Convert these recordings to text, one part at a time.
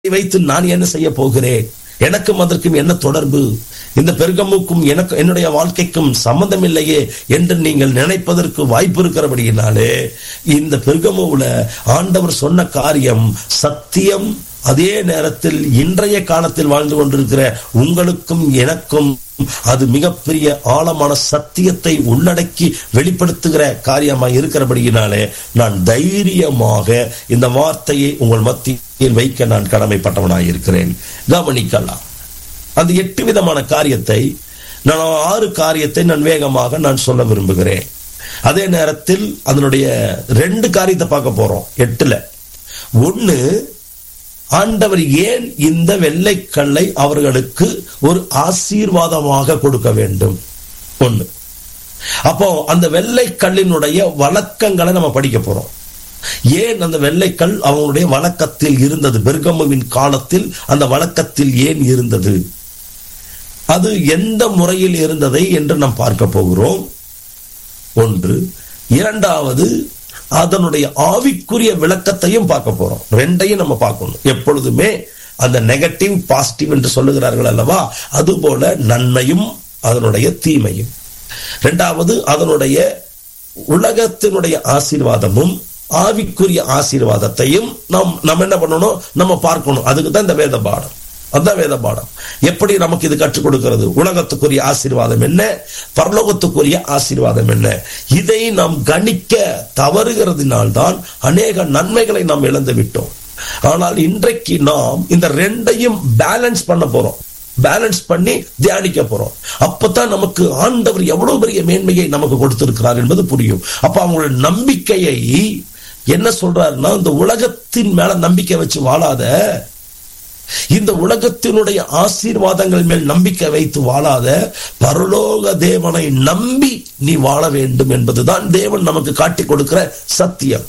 வைத்து நான் என்ன செய்ய போகிறேன் எனக்கும் அதற்கும் என்ன தொடர்பு இந்த பெருகமுக்கும் எனக்கு என்னுடைய வாழ்க்கைக்கும் சம்பந்தம் இல்லையே என்று நீங்கள் நினைப்பதற்கு வாய்ப்பு இருக்கிறபடியினாலே இந்த பெருகமுல ஆண்டவர் சொன்ன காரியம் சத்தியம் அதே நேரத்தில் இன்றைய காலத்தில் வாழ்ந்து கொண்டிருக்கிற உங்களுக்கும் எனக்கும் அது மிகப்பெரிய ஆழமான சத்தியத்தை உள்ளடக்கி வெளிப்படுத்துகிற காரியமாக இருக்கிறபடியினாலே நான் தைரியமாக இந்த வார்த்தையை உங்கள் மத்தியில் வைக்க நான் கடமைப்பட்டவனாக இருக்கிறேன் கவனிக்கலாம் அந்த எட்டு விதமான காரியத்தை நான் ஆறு காரியத்தை நான் வேகமாக நான் சொல்ல விரும்புகிறேன் அதே நேரத்தில் அதனுடைய ரெண்டு காரியத்தை பார்க்க போறோம் எட்டுல ஒன்னு ஆண்டவர் ஏன் இந்த வெள்ளைக்கல்லை அவர்களுக்கு ஒரு ஆசீர்வாதமாக கொடுக்க வேண்டும் ஒண்ணு அப்போ அந்த வெள்ளைக்கல்லினுடைய வழக்கங்களை நம்ம படிக்க போறோம் ஏன் அந்த வெள்ளைக்கல் அவங்களுடைய வழக்கத்தில் இருந்தது பெர்கமுவின் காலத்தில் அந்த வழக்கத்தில் ஏன் இருந்தது அது எந்த முறையில் இருந்ததை என்று நாம் பார்க்க போகிறோம் ஒன்று இரண்டாவது அதனுடைய ஆவிக்குரிய விளக்கத்தையும் பார்க்க போறோம் ரெண்டையும் நம்ம பார்க்கணும் எப்பொழுதுமே அந்த நெகட்டிவ் பாசிட்டிவ் என்று சொல்லுகிறார்கள் அல்லவா அதுபோல நன்மையும் அதனுடைய தீமையும் இரண்டாவது அதனுடைய உலகத்தினுடைய ஆசீர்வாதமும் ஆவிக்குரிய ஆசீர்வாதத்தையும் நாம் நம்ம என்ன பண்ணணும் நம்ம பார்க்கணும் அதுக்கு தான் இந்த வேத பாடம் அதான் வேத பாடம் எப்படி நமக்கு இது கற்றுக் கொடுக்கிறது உலகத்துக்குரிய ஆசீர்வாதம் என்ன பரலோகத்துக்குரிய ஆசீர்வாதம் என்ன இதை நாம் கணிக்க தவறுகிறதுனால்தான் அநேக நன்மைகளை நாம் இழந்து விட்டோம் ஆனால் இன்றைக்கு நாம் இந்த ரெண்டையும் பேலன்ஸ் பண்ண போறோம் பேலன்ஸ் பண்ணி தியானிக்க போறோம் அப்பதான் நமக்கு ஆண்டவர் எவ்வளவு பெரிய மேன்மையை நமக்கு கொடுத்திருக்கிறார் என்பது புரியும் அப்ப அவங்களோட நம்பிக்கையை என்ன சொல்றாருன்னா இந்த உலகத்தின் மேல நம்பிக்கை வச்சு வாழாத இந்த உலகத்தினுடைய ஆசீர்வாதங்கள் மேல் நம்பிக்கை வைத்து வாழாத பரலோக தேவனை நம்பி நீ வாழ வேண்டும் என்பதுதான் தேவன் நமக்கு காட்டி கொடுக்கிற சத்தியம்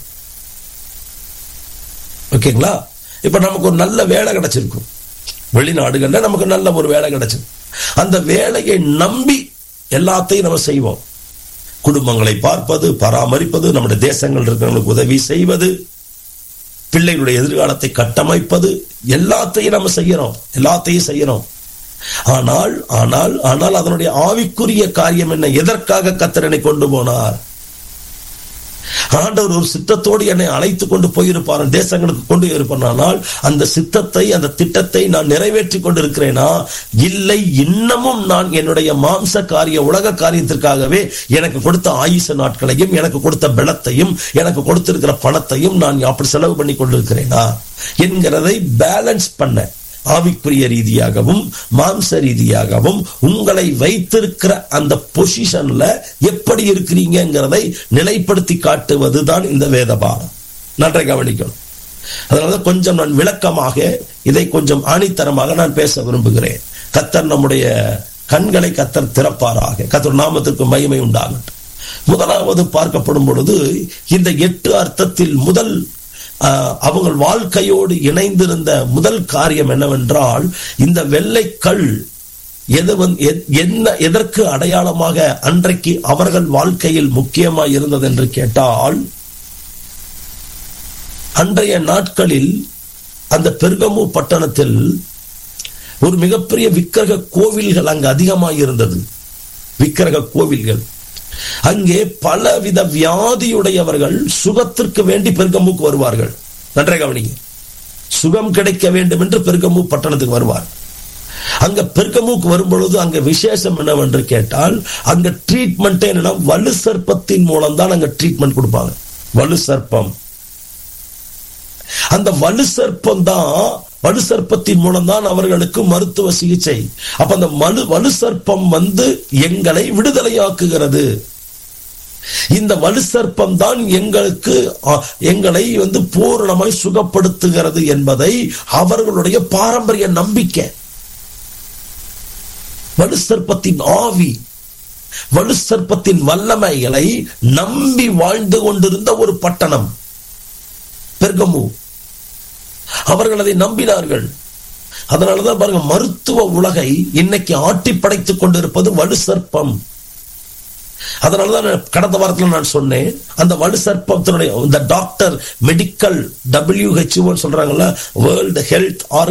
ஓகேங்களா இப்ப நமக்கு ஒரு நல்ல வேலை கிடைச்சிருக்கும் வெளிநாடுகள்ல நமக்கு நல்ல ஒரு வேலை கிடைச்சிருக்கும் அந்த வேலையை நம்பி எல்லாத்தையும் நம்ம செய்வோம் குடும்பங்களை பார்ப்பது பராமரிப்பது நம்முடைய தேசங்கள் இருக்கிறவங்களுக்கு உதவி செய்வது பிள்ளைகளுடைய எதிர்காலத்தை கட்டமைப்பது எல்லாத்தையும் நம்ம செய்யறோம் எல்லாத்தையும் செய்யறோம் ஆனால் ஆனால் ஆனால் அதனுடைய ஆவிக்குரிய காரியம் என்ன எதற்காக கத்திரனை கொண்டு போனார் ஆண்டவர் ஒரு சித்தத்தோடு என்னை அழைத்து கொண்டு போயிருப்பார் தேசங்களுக்கு கொண்டு இருப்பானால் அந்த சித்தத்தை அந்த திட்டத்தை நான் நிறைவேற்றி கொண்டிருக்கிறேனா இல்லை இன்னமும் நான் என்னுடைய மாம்ச காரிய உலக காரியத்திற்காகவே எனக்கு கொடுத்த ஆயுச நாட்களையும் எனக்கு கொடுத்த பலத்தையும் எனக்கு கொடுத்திருக்கிற பணத்தையும் நான் அப்படி செலவு பண்ணி கொண்டிருக்கிறேனா என்கிறதை பேலன்ஸ் பண்ண ஆவிக்குரிய ரீதியாகவும் மாம்ச ரீதியாகவும் உங்களை வைத்திருக்கிற அந்த பொசிஷன்ல எப்படி இருக்கிறீங்கிறதை நிலைப்படுத்தி காட்டுவதுதான் இந்த வேத பாடம் நன்றை கவனிக்கணும் அதனால கொஞ்சம் நான் விளக்கமாக இதை கொஞ்சம் ஆணித்தரமாக நான் பேச விரும்புகிறேன் கத்தர் நம்முடைய கண்களை கத்தர் திறப்பாராக கத்தர் நாமத்திற்கு மகிமை உண்டாகட்டும் முதலாவது பார்க்கப்படும் பொழுது இந்த எட்டு அர்த்தத்தில் முதல் அவங்கள் வாழ்க்கையோடு இணைந்திருந்த முதல் காரியம் என்னவென்றால் இந்த வெள்ளைக்கல் எது என்ன எதற்கு அடையாளமாக அன்றைக்கு அவர்கள் வாழ்க்கையில் முக்கியமாக இருந்தது என்று கேட்டால் அன்றைய நாட்களில் அந்த பெருகமு பட்டணத்தில் ஒரு மிகப்பெரிய விக்கிரக கோவில்கள் அங்கு அதிகமாக இருந்தது விக்கிரக கோவில்கள் அங்கே பலவித வியாதியுடையவர்கள் சுகத்திற்கு வேண்டி பெருகமுக்கு வருவார்கள் நன்றை கவனிங்க சுகம் கிடைக்க வேண்டும் என்று பெருகமு பட்டணத்துக்கு வருவார் அங்க பெருகமுக்கு வரும்பொழுது அங்க விசேஷம் என்னவென்று கேட்டால் அங்க ட்ரீட்மெண்ட் என்னன்னா வலு சர்ப்பத்தின் மூலம் தான் அங்க ட்ரீட்மெண்ட் கொடுப்பாங்க வலு சர்ப்பம் அந்த வலு சர்ப்பம் தான் வலு சர்ப்பத்தின் மூலம் தான் அவர்களுக்கு மருத்துவ சிகிச்சை அப்ப அந்த மலு வலு சர்ப்பம் வந்து எங்களை விடுதலையாக்குகிறது இந்த வலு சர்ப்பம் தான் எங்களுக்கு எங்களை வந்து பூரணமாய் சுகப்படுத்துகிறது என்பதை அவர்களுடைய பாரம்பரிய நம்பிக்கை வலு சர்ப்பத்தின் ஆவி வலு சர்ப்பத்தின் வல்லமைகளை நம்பி வாழ்ந்து கொண்டிருந்த ஒரு பட்டணம் பெர்கமு அவர்கள் அதை நம்பினார்கள் அதனாலதான் பாருங்க மருத்துவ உலகை இன்னைக்கு ஆட்டி படைத்துக் கொண்டிருப்பது வலு சர்ப்பம் அதனாலதான் நான் கடந்த வாரத்தில் நான் சொன்னேன் அந்த வலு சர்ப்பத்தினுடைய இந்த டாக்டர் மெடிக்கல் டபிள்யூஹெச்ஓ சொல்றாங்கல்ல வேர்ல்டு ஹெல்த்